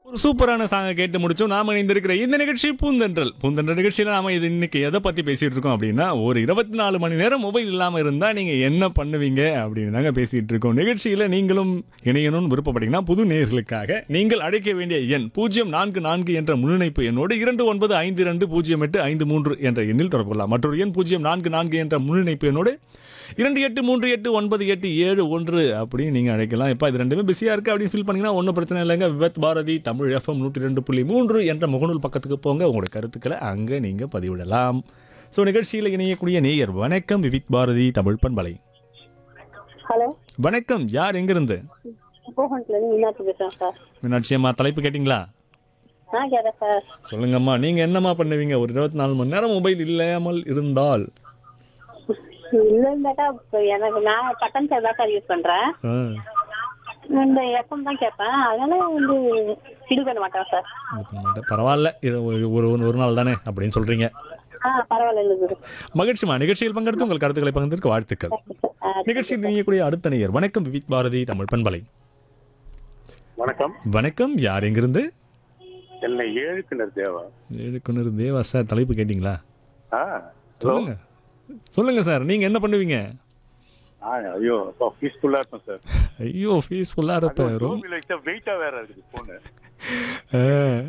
ஒரு சூப்பரான சாங்கை கேட்டு முடிச்சோம் நாம இணைந்திருக்கிற இந்த நிகழ்ச்சி பூந்தென்றல் பூந்தென்றல் நிகழ்ச்சியில நாம இது இன்னைக்கு எதை பத்தி பேசிட்டு இருக்கோம் அப்படின்னா ஒரு இருபத்தி நாலு மணி நேரம் மொபைல் இல்லாம இருந்தா நீங்க என்ன பண்ணுவீங்க அப்படின்னு தாங்க பேசிட்டு இருக்கோம் நிகழ்ச்சியில நீங்களும் இணையணும்னு விருப்பப்பட்டீங்கன்னா புது நேர்களுக்காக நீங்கள் அழைக்க வேண்டிய எண் பூஜ்ஜியம் நான்கு நான்கு என்ற முன்னிணைப்பு எண்ணோடு இரண்டு ஒன்பது ஐந்து இரண்டு பூஜ்ஜியம் எட்டு ஐந்து மூன்று என்ற எண்ணில் தொடர்பு கொள்ளலாம் மற்றொரு எண் பூஜ்ஜியம் நான்கு நான்கு என்ற முன்னிணைப்பு எண்ணோடு இரண்டு எட்டு மூன்று எட்டு ஒன்பது எட்டு ஏழு ஒன்று அப்படின்னு நீங்கள் அழைக்கலாம் இப்போ இது ரெண்டுமே பிஸியாக இருக்குது அப்படின்னு ஃபீல் பண்ணீங்கன்னா ஒன்றும் பிரச்சனை இல்லைங்க விவத் பாரதி தமிழ் எஃப்எம் நூற்றி ரெண்டு புள்ளி மூன்று என்ற முகநூல் பக்கத்துக்கு போங்க உங்களோட கருத்துக்களை அங்கே நீங்கள் பதிவிடலாம் ஸோ நிகழ்ச்சியில் இணையக்கூடிய நேயர் வணக்கம் விவித் பாரதி தமிழ் பண்பலை ஹலோ வணக்கம் யார் எங்கிருந்து கோகன்லேருந்து மீனாட்சி பேசுகிறேன் சார் மீனாட்சி அம்மா தலைப்பு கேட்டிங்களா ஆ கேட்டேன் சார் சொல்லுங்கம்மா நீங்கள் என்னம்மா பண்ணுவீங்க ஒரு இருபத்தி நாலு மணி நேரம் மொபைல் இல்லாமல் இருந்தால் இல்லைன்னாக்கா இப்போ எனக்கு நான் பட்டன் சேர் தான் சார் யூஸ் பண்ணுறேன் ஆ, இந்த எஃப்எம் தான் கேட்பேன் அதனால வந்து இது பண்ண மாட்டேன் சார் இது பண்ண மாட்டேன் பரவாயில்ல இது ஒரு ஒரு ஒரு நாள் தானே அப்படின்னு சொல்கிறீங்க ஆ பரவாயில்ல இருக்குது மகிழ்ச்சிமா நிகழ்ச்சியில் பங்கெடுத்து உங்கள் கருத்துக்களை பகிர்ந்திருக்க வாழ்த்துக்கள் ஆ, நிகழ்ச்சியில் இணையக்கூடிய அடுத்த நேயர் வணக்கம் விவித் பாரதி தமிழ் பண்பலை வணக்கம் வணக்கம் யார் எங்கிருந்து என்னை ஏழுக்கிணர் தேவா எழுக்குனர் தேவா சார் தலைப்பு கேட்டிங்களா ஆ சொல்லுங்க சொல்லுங்க சார் நீங்க என்ன பண்ணுவீங்க ஆ ஐயோ அப்பா பீஸ்ஃபுல்லா இருக்கும் சார் ஐயோ பீஸ்ஃபுல்லா இருப்ப ரொம்ப ரூமில் வச்சா வெயிட்டா வேற இருக்குது போனு ஆ,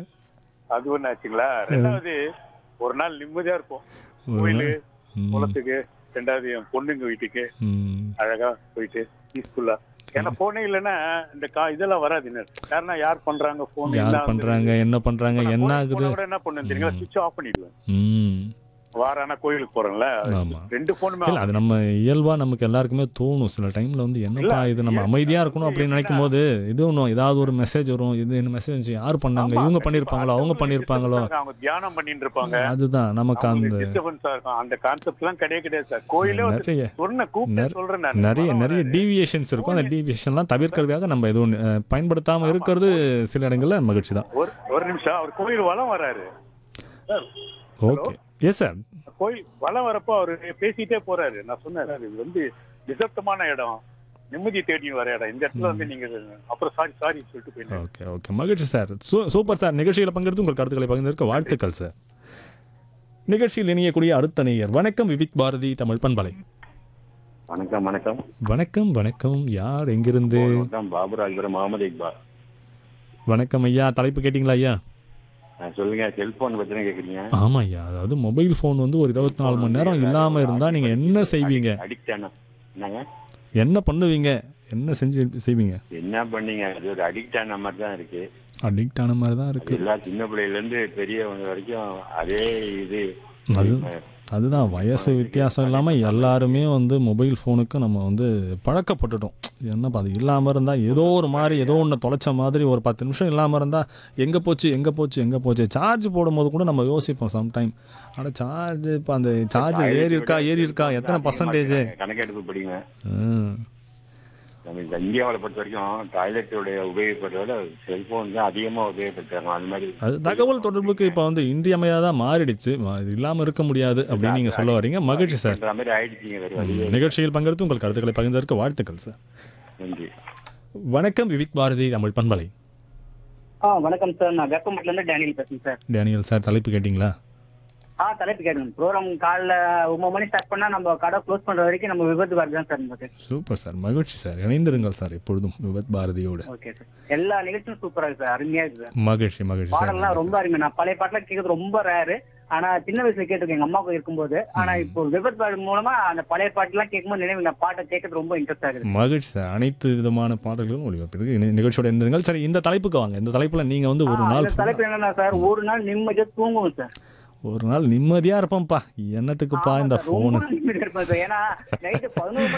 அது ஒண்ணு ஆச்சுங்களா ரெண்டாவது ஒரு நாள் நிம்மதியா இருப்போம் ஒரு கோயிலு ம், குளத்துக்கு ரெண்டாவது என் பொண்ணுங்க வீட்டுக்கு ம், அழகா போயிட்டு பீஸ்ஃபுல்லா ஏன்னா போனே இல்லைன்னா இந்த கா இதெல்லாம் வராது இன்னும் யாருன்னா யார் பண்றாங்க போன் யார் பண்றாங்க என்ன பண்றாங்க என்ன ஆகுது என்ன பண்ணுன்னு தெரியுங்களா சுவிட்ச் ஆஃப் பண்ணிடுவேன் ம் வாரானா கோயிலுக்கு போறேன்ல ஆமா ரெண்டு போனுமே இல்ல அது நம்ம இயல்பா நமக்கு எல்லாருக்குமே தோணும் சில டைம்ல வந்து என்னப்பா இது நம்ம அமைதியா இருக்கணும் அப்படின்னு நினைக்கும் போது இது ஒன்றும் ஏதாவது ஒரு மெசேஜ் வரும் இது என்ன மெசேஜ் யார் பண்ணாங்க இவங்க பண்ணியிருப்பாங்களோ அவங்க பண்ணியிருப்பாங்களோ அவங்க தியானம் பண்ணிட்டு இருப்பாங்க அதுதான் நமக்கு அந்த டிஸ்டர்பன்ஸா இருக்கும் அந்த கான்செப்ட் எல்லாம் கிடையவே கிடையாது சார் கோயிலே வந்து நிறைய சொன்ன கூப்பிட்டு நிறைய- சொல்றேன் நான் நிறைய நிறைய டீவியேஷன்ஸ் இருக்கும் அந்த டீவியேஷன்லாம் தவிர்க்கிறதுக்காக நம்ம எதுவும் அஹ், பயன்படுத்தாம இருக்கிறது சில இடங்கள்ல மகிழ்ச்சி தான் ஒரு ஒரு நிமிஷம் அவர் கோயில் வலம் வராரு சார் ஓகே எஸ் சார் கோயில் வலம் வரப்போ அவரு பேசிட்டே போறாரு நான் சொன்னேன் சார் இது வந்து நிசப்தமான இடம் நிம்மதி தேடி வர இடம் இந்த இடத்துல வந்து நீங்க அப்புறம் சாரி சாரி சொல்லிட்டு போயிட்டேன் ஓகே ஓகே மகிழ்ச்சி சார் சூ- சூப்பர் சார் நிகழ்ச்சியில் பங்கெடுத்து உங்கள் கருத்துக்களை பகிர்ந்திருக்க வாழ்த்துக்கள் சார் நிகழ்ச்சியில் இணையக்கூடிய அடுத்த நேயர் வணக்கம் விவிக் பாரதி தமிழ் பண்பலை வணக்கம் வணக்கம் வணக்கம் வணக்கம் யார் எங்கிருந்து வணக்கம் பாபுராஜபுரம் முகமது இக்பால் வணக்கம் ஐயா தலைப்பு கேட்டிங்களா ஐயா ஆ, சொல்லுங்க செல்போன் பத்தி கேக்குறீங்க ஆமாம் ஐயா அதாவது மொபைல் ஃபோன் வந்து ஒரு இருபத்தி நாலு மணி நேரம் இல்லாமல் இருந்தால் நீங்கள் என்ன செய்வீங்க அடிக்ட் ஆன என்னங்க என்ன பண்ணுவீங்க என்ன செஞ்சு செய்வீங்க என்ன பண்ணீங்க அது ஒரு அடிக்ட் ஆன மாதிரி தான் இருக்கு அடிக்ட் ஆன மாதிரி தான் அது இருக்கு எல்லா சின்ன பிள்ளையில இருந்து பெரியவங்க வரைக்கும் அதே இது அது அதுதான் வயசு வித்தியாசம் இல்லாமல் எல்லாருமே வந்து மொபைல் ஃபோனுக்கு நம்ம வந்து பழக்கப்பட்டுட்டோம் என்னப்பா அது இல்லாமல் இருந்தால் ஏதோ ஒரு மாதிரி ஏதோ ஒன்று தொலைச்ச மாதிரி ஒரு பத்து நிமிஷம் இல்லாமல் இருந்தால் எங்கே போச்சு எங்கே போச்சு எங்கே போச்சு சார்ஜ் போடும்போது கூட நம்ம யோசிப்போம் சம்டைம் ஆனால் சார்ஜ் இப்போ அந்த சார்ஜ் ஏறி இருக்கா ஏறி இருக்கா எத்தனை பர்சன்டேஜ் கணக்கெடுப்பு படிங்க நம்ம இந்த இந்தியாவில் பொறுத்த வரைக்கும் டாய்லெட்டோடைய உபயோகப்படுறத செல்போன் தான் அதிகமா உபயோகப்படுத்துறாங்க அது மாதிரி அது தகவல் தொடர்புக்கு இப்போ வந்து இன்றியமையாதான் மாறிடுச்சு இது இல்லாமல் இருக்க முடியாது அப்படின்னு நீங்கள் சொல்ல வரீங்க மகிழ்ச்சி சார் பண்ற மாதிரி ஆயிடுச்சுங்க வேற வழியே இல்லை. நிகழ்ச்சியில் பங்கெடுத்து உங்கள் கருத்துக்களை பகிர்ந்ததற்கு வாழ்த்துக்கள் சார் நன்றி வணக்கம் விவிக் பாரதி தமிழ் பண்பலை ஆ வணக்கம் சார் நான் வேப்பம்பட்டில இருந்து டேனியல் பேசுறேன் சார் டேனியல் சார் தலைப்பு கேட்டிங்களா ஆ தலைப்பு கேட்கணும் ப்ரோக்ராம் காலைல ஒன்பது மணி ஸ்டார்ட் பண்ணா நம்ம கடை க்ளோஸ் பண்ற வரைக்கும் நம்ம விபத்து பாரதி தான் சார் நமக்கு சூப்பர் சார் மகிழ்ச்சி சார் இணைந்திருங்கள் சார் எப்பொழுதும் விபத் பாரதியோடு ஓகே சார் எல்லா நிகழ்ச்சியும் சூப்பரா இருக்கு சார் அருமையா இருக்கு சார் மகிழ்ச்சி மகிழ்ச்சி பாடல்லாம் சார் ரொம்ப அருமை நான் பழைய பாட்டுல கேட்கறது ரொம்ப ரேரு ஆனா சின்ன வயசுல கேட்டிருக்கேன் எங்க அம்மாவுக்கு இருக்கும்போது ஆனா இப்போ விபத்து பாரதி மூலமா அந்த பழைய பாட்டுலாம் கேட்கும்போது நினைவு நான் பாட்டை கேட்கறது ரொம்ப இன்ட்ரெஸ்ட் ஆகுது மகிழ்ச்சி சார் அனைத்து விதமான பாடல்களும் ஒளிபரப்பிற்கு இணை- நிகழ்ச்சியோட இருந்திருங்கள் சரி இந்த தலைப்புக்கு வாங்க இந்த தலைப்புல நீங்க வந்து ஒரு ஆ, நாள் இந்த தலைப்பு என்னன்னா சார் ஒரு நாள் நிம்மதியா தூங்குவோம் சார் ஒரு நாள் நிம்மதியா இருப்போம்ப்பா என்னத்துக்குப்பா ஆமா இந்த சார், ரொம்ப போனு நிம்மதியா இருப்பேன் சார் ஏன்னா நைட்டு பதினோரு